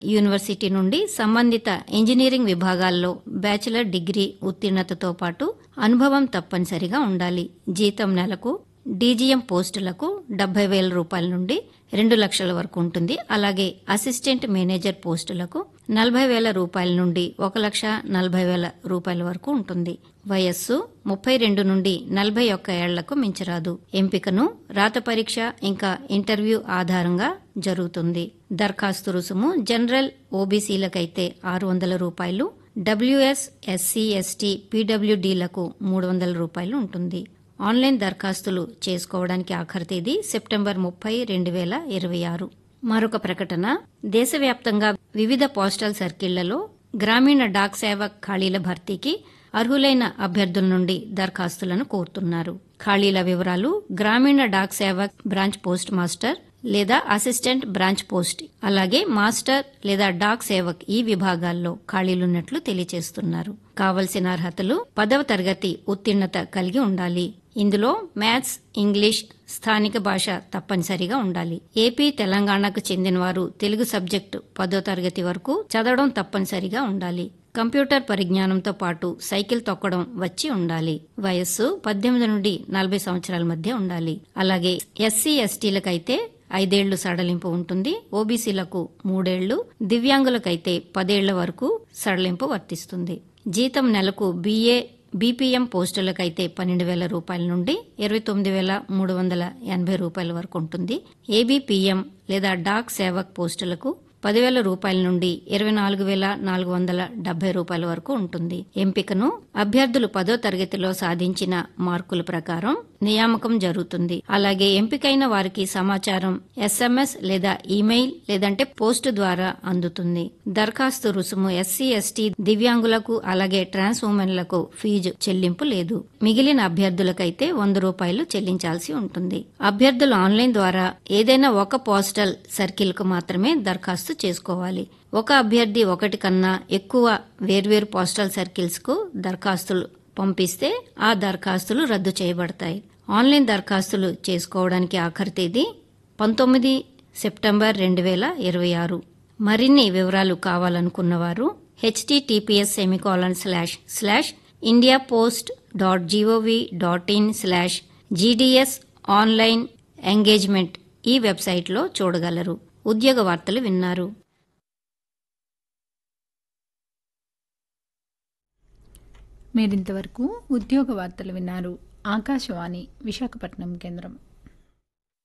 university నుండి సంబంధిత engineering విభాగాల్లో బ్యాచిలర్ డిగ్రీ ఉత్తీర్ణతతో పాటు అనుభవం తప్పనిసరిగా ఉండాలి జీతం నెలకు డీజీఎం పోస్టులకు డెబ్బై వేల రూపాయల నుండి రెండు లక్షల వరకు ఉంటుంది అలాగే అసిస్టెంట్ మేనేజర్ పోస్టులకు నలభై వేల రూపాయల నుండి ఒక లక్ష నలభై వేల రూపాయల వరకు ఉంటుంది వయస్సు ముప్పై రెండు నుండి నలభై ఒక్క ఏళ్లకు మించరాదు ఎంపికను రాత పరీక్ష ఇంకా ఇంటర్వ్యూ ఆధారంగా జరుగుతుంది దరఖాస్తు రుసుము జనరల్ ఓబీసీలకైతే ఆరు వందల రూపాయలు డబ్ల్యూఎస్ ఎస్సీ ఎస్టీ పీడబ్ల్యూడీలకు మూడు వందల రూపాయలు ఉంటుంది ఆన్లైన్ దరఖాస్తులు చేసుకోవడానికి ఆఖరి తేదీ సెప్టెంబర్ ముప్పై రెండు వేల ఇరవై ఆరు మరొక ప్రకటన దేశవ్యాప్తంగా వివిధ పోస్టల్ సర్కిళ్లలో గ్రామీణ డాక్ సేవక్ ఖాళీల భర్తీకి అర్హులైన అభ్యర్థుల నుండి దరఖాస్తులను కోరుతున్నారు ఖాళీల వివరాలు గ్రామీణ Dak Sevak branch post master లేదా అసిస్టెంట్ బ్రాంచ్ పోస్ట్ అలాగే మాస్టర్ లేదా డాక్ సేవక్ ఈ విభాగాల్లో ఖాళీలున్నట్లు తెలియజేస్తున్నారు కావలసిన అర్హతలు పదవ తరగతి ఉత్తీర్ణత కలిగి ఉండాలి ఇందులో మ్యాథ్స్ ఇంగ్లీష్ స్థానిక భాష తప్పనిసరిగా ఉండాలి ఏపీ తెలంగాణకు చెందినవారు తెలుగు సబ్జెక్టు పదో తరగతి వరకు చదవడం తప్పనిసరిగా ఉండాలి కంప్యూటర్ పరిజ్ఞానంతో పాటు సైకిల్ తొక్కడం వచ్చి ఉండాలి వయస్సు పద్దెనిమిది నుండి నలభై సంవత్సరాల మధ్య ఉండాలి అలాగే ఎస్సీ ఎస్టీలకైతే ఐదేళ్లు సడలింపు ఉంటుంది ఓబీసీలకు మూడేళ్లు దివ్యాంగులకైతే పదేళ్ల వరకు సడలింపు వర్తిస్తుంది జీతం నెలకు బీఏ బీపీఎం పోస్టులకైతే పన్నెండు వేల రూపాయల నుండి ఇరవై తొమ్మిది వేల మూడు వందల ఎనభై రూపాయల వరకు ఉంటుంది ఏబీపీఎం లేదా డాక్ సేవక్ పోస్టులకు పదివేల రూపాయల నుండి ఇరవై నాలుగు వేల నాలుగు వందల డెబ్బై రూపాయల వరకు ఉంటుంది ఎంపికను అభ్యర్థులు పదో తరగతిలో సాధించిన మార్కుల ప్రకారం నియామకం జరుగుతుంది అలాగే ఎంపికైన వారికి సమాచారం ఎస్ఎంఎస్ లేదా ఈమెయిల్ లేదంటే పోస్ట్ ద్వారా అందుతుంది దరఖాస్తు రుసుము ఎస్సీ ఎస్టీ దివ్యాంగులకు అలాగే ట్రాన్స్ ఉమెన్లకు ఫీజు చెల్లింపు లేదు మిగిలిన అభ్యర్థులకైతే వంద రూపాయలు చెల్లించాల్సి ఉంటుంది అభ్యర్థులు ఆన్లైన్ ద్వారా ఏదైనా ఒక పోస్టల్ సర్కిల్ కు మాత్రమే దరఖాస్తు చేసుకోవాలి ఒక అభ్యర్థి ఒకటి కన్నా ఎక్కువ వేర్వేరు పోస్టల్ సర్కిల్స్ కు దరఖాస్తులు పంపిస్తే ఆ దరఖాస్తులు రద్దు చేయబడతాయి ఆన్లైన్ దరఖాస్తులు చేసుకోవడానికి ఆఖరి తేదీ పంతొమ్మిది సెప్టెంబర్ రెండు వేల ఇరవై ఆరు మరిన్ని వివరాలు కావాలనుకున్నవారు HTTPS semicolon slash slash India post dot GOV dot in slash GDS online engagement ఈ వెబ్సైట్లో చూడగలరు ఉద్యోగ వార్తలు విన్నారు మీరింతవరకు ఉద్యోగ వార్తలు విన్నారు ఆకాశవాణి విశాఖపట్నం కేంద్రం